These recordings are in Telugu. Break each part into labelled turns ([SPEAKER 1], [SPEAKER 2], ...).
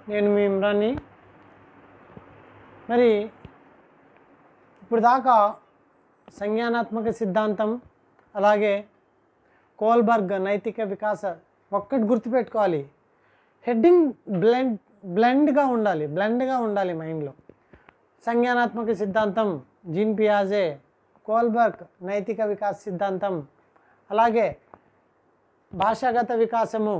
[SPEAKER 1] నేను మీ ఇమ్రాన్ని మరి ఇప్పుడు దాకా సంజ్ఞానాత్మక సిద్ధాంతం అలాగే కోల్బర్గ్ నైతిక వికాస ఒక్కటి గుర్తుపెట్టుకోవాలి హెడ్డింగ్ బ్లెండ్ బ్లెండ్గా ఉండాలి బ్లెండ్గా ఉండాలి మైండ్లో సంజ్ఞానాత్మక సిద్ధాంతం జీన్ పియాజే కోల్బర్గ్ నైతిక వికాస సిద్ధాంతం అలాగే భాషాగత వికాసము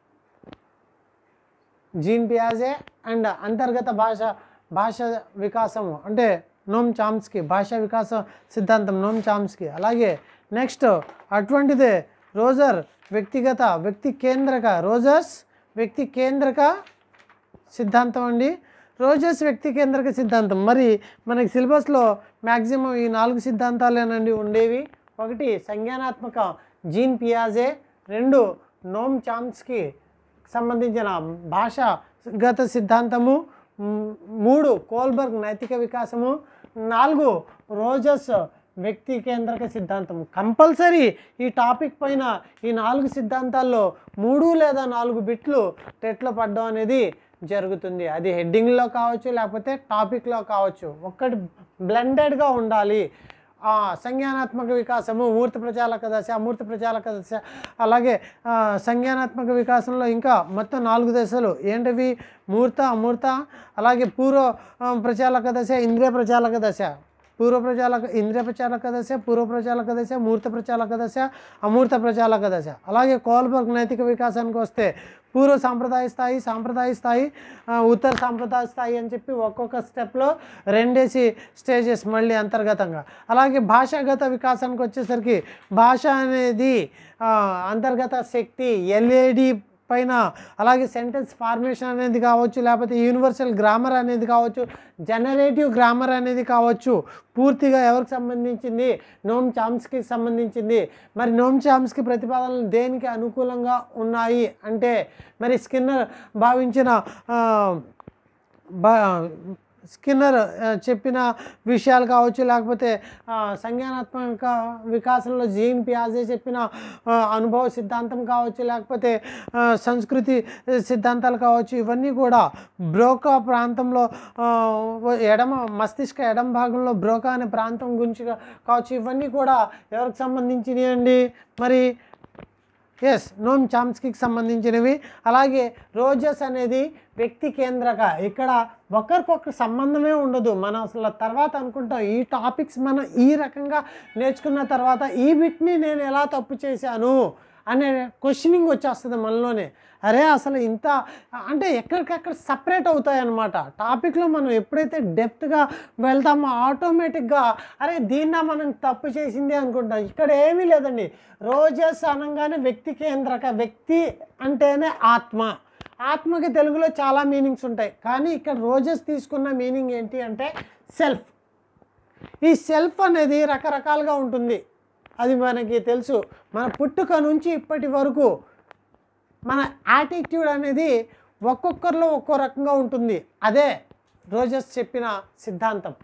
[SPEAKER 1] జీన్ పియాజే అండ్ అంతర్గత భాష భాష వికాసము అంటే నోమ్ చామ్స్కి భాషా వికాస సిద్ధాంతం నోమ్ చామ్స్కి అలాగే నెక్స్ట్ అటువంటిదే రోజర్ వ్యక్తిగత వ్యక్తి కేంద్రక రోజర్స్ వ్యక్తి కేంద్రక సిద్ధాంతం అండి రోజర్స్ వ్యక్తి కేంద్రక సిద్ధాంతం మరి మనకి సిలబస్లో మ్యాక్సిమం ఈ నాలుగు సిద్ధాంతాలేనండి ఉండేవి ఒకటి సంజ్ఞానాత్మక జీన్ పియాజే రెండు నోమ్ చామ్స్కి సంబంధించిన భాషాగత సిద్ధాంతము మ్, మూడు కోల్బర్గ్ నైతిక వికాసము నాలుగు రోజస్ వ్యక్తి కేంద్రక సిద్ధాంతం కంపల్సరీ ఈ టాపిక్ పైన ఈ నాలుగు సిద్ధాంతాల్లో మూడు లేదా నాలుగు బిట్లు టెట్లో పడడం అనేది జరుగుతుంది అది హెడ్డింగ్లో కావచ్చు లేకపోతే టాపిక్లో కావచ్చు ఒక్కటి బ్లెండెడ్గా ఉండాలి ఆ, సంజ్ఞానాత్మక వికాసము మూర్తి ప్రచాలక దశ అమూర్తి ప్రచాలక దశ అలాగే ఆ, సంజ్ఞానాత్మక వికాసంలో ఇంకా మొత్తం నాలుగు దశలు ఏంటివి మూర్త అమూర్త అలాగే పూర్వ ఆ, ప్రచాలక దశ ఇంద్రియ ప్రచాలక దశ పూర్వ ప్రచాలక ఇంద్రియ ప్రచాలక దశ పూర్వ ప్రచాలక దశ మూర్త ప్రచాలక దశ అమూర్త ప్రచాలక దశ అలాగే కోల్బర్గ్ నైతిక వికాసానికి వస్తే పూర్వ సాంప్రదాయ స్థాయి సాంప్రదాయ స్థాయి ఆ, ఉత్తర సాంప్రదాయ స్థాయి అని చెప్పి ఒక్కొక్క స్టెప్లో రెండేసి స్టేజెస్ మళ్ళీ అంతర్గతంగా అలాగే భాషాగత వికాసానికి వచ్చేసరికి భాష అనేది ఆ, అంతర్గత శక్తి ఎల్ఏడి పైన అలాగే సెంటెన్స్ ఫార్మేషన్ అనేది కావచ్చు లేకపోతే యూనివర్సల్ గ్రామర్ అనేది కావచ్చు జనరేటివ్ గ్రామర్ అనేది కావచ్చు పూర్తిగా ఎవరికి సంబంధించింది నోమ్ చామ్స్కి సంబంధించింది మరి నోమ్ చామ్స్కి ప్రతిపాదనలు దేనికి అనుకూలంగా ఉన్నాయి అంటే మరి స్కిన్నర్ భావించిన ఆ, బా స్కిన్నర్ ఆ, చెప్పిన విషయాలు కావచ్చు లేకపోతే ఆ, సంజ్ఞానాత్మక వికాసంలో జీన్ పియాజే చెప్పిన ఆ, అనుభవ సిద్ధాంతం కావచ్చు లేకపోతే ఆ, సంస్కృతి సిద్ధాంతాలు కావచ్చు ఇవన్నీ కూడా బ్రోకా ప్రాంతంలో ఆ, ఎడమ మస్తిష్క ఎడమ భాగంలో బ్రోకా అనే ప్రాంతం గురించి కావచ్చు ఇవన్నీ కూడా ఎవరికి సంబంధించినవి అండి మరి ఎస్ నోమ్ చామ్స్కీకి సంబంధించినవి అలాగే రోజస్ అనేది వ్యక్తి కేంద్రక ఇక్కడ ఒకరికొకరు సంబంధమే ఉండదు మనం అసలు తర్వాత అనుకుంటాం ఈ టాపిక్స్ మనం ఈ రకంగా నేర్చుకున్న తర్వాత ఈ బిట్ని నేను ఎలా తప్పు చేశాను అనే క్వశ్చనింగ్ వచ్చేస్తుంది మనలోనే అరే అసలు ఇంత అంటే ఎక్కడికక్కడ సపరేట్ అవుతాయి అన్నమాట టాపిక్లో మనం ఎప్పుడైతే డెప్త్గా వెళ్తామో ఆటోమేటిక్గా అరే దీన్న మనం తప్పు చేసింది అనుకుంటాం ఇక్కడ ఏమీ లేదండి రోజస్ అనగానే వ్యక్తి కేంద్రక వ్యక్తి అంటేనే ఆత్మ ఆత్మకి తెలుగులో చాలా మీనింగ్స్ ఉంటాయి కానీ ఇక్కడ రోజెస్ తీసుకున్న మీనింగ్ ఏంటి అంటే సెల్ఫ్ ఈ సెల్ఫ్ అనేది రకరకాలుగా ఉంటుంది అది మనకి తెలుసు మన పుట్టుక నుంచి ఇప్పటి వరకు మన యాటిట్యూడ్ అనేది ఒక్కొక్కరిలో ఒక్కో రకంగా ఉంటుంది అదే రోజెస్ చెప్పిన సిద్ధాంతం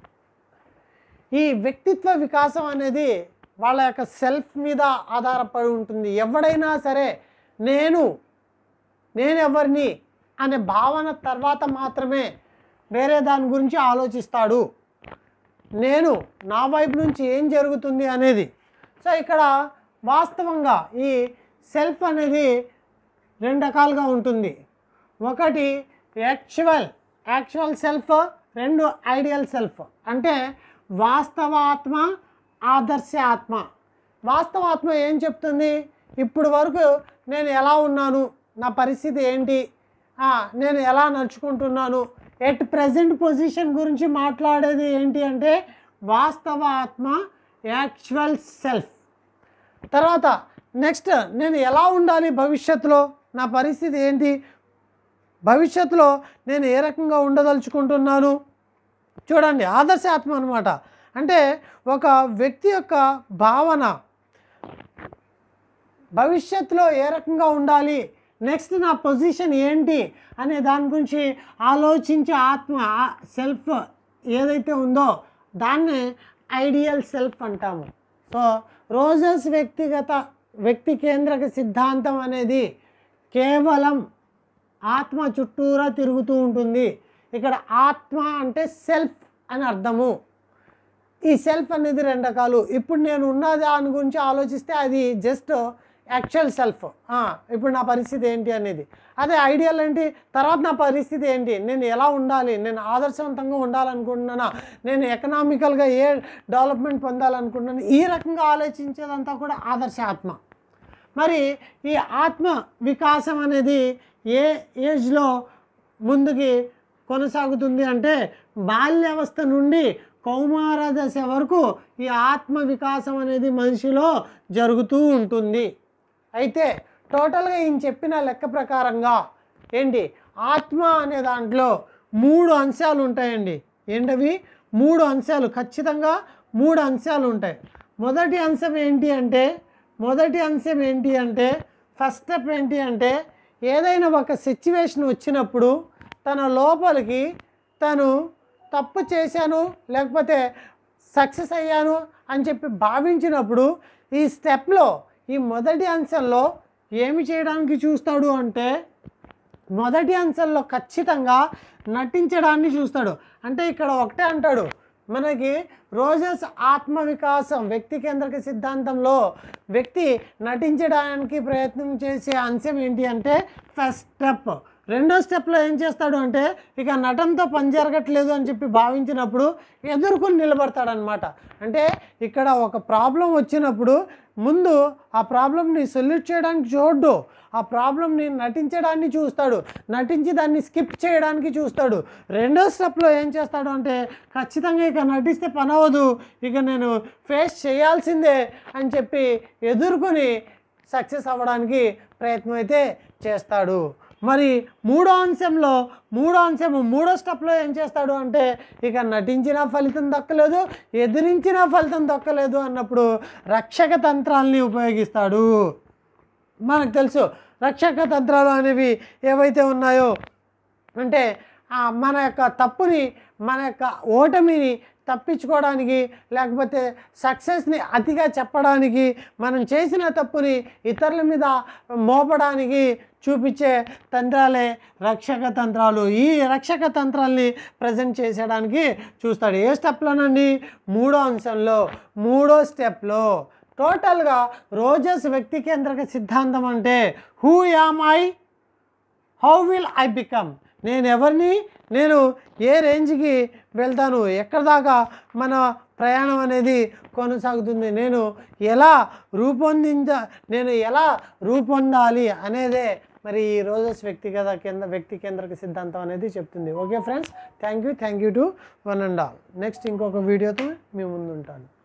[SPEAKER 1] ఈ వ్యక్తిత్వ వికాసం అనేది వాళ్ళ యొక్క సెల్ఫ్ మీద ఆధారపడి ఉంటుంది ఎవడైనా సరే నేను నేను ఎవరిని అనే భావన తర్వాత మాత్రమే వేరే దాని గురించి ఆలోచిస్తాడు నేను నా వైపు నుంచి ఏం జరుగుతుంది అనేది సో ఇక్కడ వాస్తవంగా ఈ సెల్ఫ్ అనేది రెండు రకాలుగా ఉంటుంది ఒకటి యాక్చువల్ యాక్చువల్ సెల్ఫ్ రెండు ఐడియల్ సెల్ఫ్ అంటే వాస్తవాత్మ ఆదర్శ ఆత్మ వాస్తవాత్మ ఏం చెప్తుంది ఇప్పుడు వరకు నేను ఎలా ఉన్నాను నా పరిస్థితి ఏంటి ఆ, నేను ఎలా నడుచుకుంటున్నాను ఎట్ ప్రజెంట్ పొజిషన్ గురించి మాట్లాడేది ఏంటి అంటే వాస్తవ ఆత్మ యాక్చువల్ సెల్ఫ్ తర్వాత నెక్స్ట్ నేను ఎలా ఉండాలి భవిష్యత్తులో నా పరిస్థితి ఏంటి భవిష్యత్తులో నేను ఏ రకంగా ఉండదలుచుకుంటున్నాను చూడండి ఆదర్శాత్మ అనమాట అంటే ఒక వ్యక్తి యొక్క భావన భవిష్యత్తులో ఏ రకంగా ఉండాలి నెక్స్ట్ నా పొజిషన్ ఏంటి అనే దాని గురించి ఆలోచించే ఆత్మ సెల్ఫ్ ఏదైతే ఉందో దాన్ని ఐడియల్ సెల్ఫ్ అంటాము సో రోజస్ వ్యక్తిగత వ్యక్తి కేంద్రక సిద్ధాంతం అనేది కేవలం ఆత్మ చుట్టూరా తిరుగుతూ ఉంటుంది ఇక్కడ ఆత్మ అంటే సెల్ఫ్ అని అర్థము ఈ సెల్ఫ్ అనేది రెండు రకాలు ఇప్పుడు నేను ఉన్న దాని గురించి ఆలోచిస్తే అది జస్ట్ యాక్చువల్ సెల్ఫ్ ఇప్పుడు నా పరిస్థితి ఏంటి అనేది అదే ఐడియల్ ఏంటి తర్వాత నా పరిస్థితి ఏంటి నేను ఎలా ఉండాలి నేను ఆదర్శవంతంగా ఉండాలనుకుంటున్నానా నేను ఎకనామికల్గా ఏ డెవలప్మెంట్ పొందాలనుకుంటున్నాను ఈ రకంగా ఆలోచించేదంతా కూడా ఆదర్శ ఆత్మ మరి ఈ ఆత్మ వికాసం అనేది ఏ ఏజ్లో ముందుకి కొనసాగుతుంది అంటే బాల్యావస్థ నుండి కౌమార దశ వరకు ఈ ఆత్మ వికాసం అనేది మనిషిలో జరుగుతూ ఉంటుంది అయితే టోటల్గా ఈయన చెప్పిన లెక్క ప్రకారంగా ఏంటి ఆత్మ అనే దాంట్లో మూడు అంశాలు ఉంటాయండి ఏంటవి మూడు అంశాలు ఖచ్చితంగా మూడు అంశాలు ఉంటాయి మొదటి అంశం ఏంటి అంటే మొదటి అంశం ఏంటి అంటే ఫస్ట్ స్టెప్ ఏంటి అంటే ఏదైనా ఒక సిచ్యువేషన్ వచ్చినప్పుడు తన లోపలికి తను తప్పు చేశాను లేకపోతే సక్సెస్ అయ్యాను అని చెప్పి భావించినప్పుడు ఈ స్టెప్లో ఈ మొదటి అంశంలో ఏమి చేయడానికి చూస్తాడు అంటే మొదటి అంశంలో ఖచ్చితంగా నటించడాన్ని చూస్తాడు అంటే ఇక్కడ ఒకటే అంటాడు మనకి రోజెస్ ఆత్మ వికాసం వ్యక్తి కేంద్రక సిద్ధాంతంలో వ్యక్తి నటించడానికి ప్రయత్నం చేసే అంశం ఏంటి అంటే ఫస్ట్ స్టెప్ రెండో స్టెప్లో ఏం చేస్తాడు అంటే ఇక నటనతో పని జరగట్లేదు అని చెప్పి భావించినప్పుడు ఎదుర్కొని నిలబడతాడనమాట అంటే ఇక్కడ ఒక ప్రాబ్లం వచ్చినప్పుడు ముందు ఆ ప్రాబ్లమ్ని సొల్యూట్ చేయడానికి చూడ్డు ఆ ప్రాబ్లమ్ని నటించడాన్ని చూస్తాడు నటించి దాన్ని స్కిప్ చేయడానికి చూస్తాడు రెండో స్టెప్లో ఏం చేస్తాడు అంటే ఖచ్చితంగా ఇక నటిస్తే పని అవ్వదు ఇక నేను ఫేస్ చేయాల్సిందే అని చెప్పి ఎదుర్కొని సక్సెస్ అవ్వడానికి ప్రయత్నం అయితే చేస్తాడు మరి మూడో అంశంలో మూడో అంశం మూడో స్టెప్లో ఏం చేస్తాడు అంటే ఇక నటించిన ఫలితం దక్కలేదు ఎదిరించిన ఫలితం దక్కలేదు అన్నప్పుడు రక్షక తంత్రాల్ని ఉపయోగిస్తాడు మనకు తెలుసు రక్షక తంత్రాలు అనేవి ఏవైతే ఉన్నాయో అంటే ఆ మన యొక్క తప్పుని మన యొక్క ఓటమిని తప్పించుకోవడానికి లేకపోతే సక్సెస్ని అతిగా చెప్పడానికి మనం చేసిన తప్పుని ఇతరుల మీద మోపడానికి చూపించే తంత్రాలే రక్షక తంత్రాలు ఈ రక్షక తంత్రాల్ని ప్రజెంట్ చేసేయడానికి చూస్తాడు ఏ స్టెప్లోనండి మూడో అంశంలో మూడో స్టెప్లో టోటల్గా రోజస్ వ్యక్తి కేంద్రక సిద్ధాంతం అంటే who am I how will I become నేను ఎవరిని నేను ఏ రేంజ్కి వెళ్తాను ఎక్కడ దాకా మన ప్రయాణం అనేది కొనసాగుతుంది నేను ఎలా రూపొందించ నేను ఎలా రూపొందాలి అనేదే మరి ఈ రోజస్ వ్యక్తిగత కేంద్ర వ్యక్తి కేంద్రక సిద్ధాంతం అనేది చెప్తుంది okay friends thank you thank you to one and all next ఇంకొక వీడియోతో మీ ముందు ఉంటాను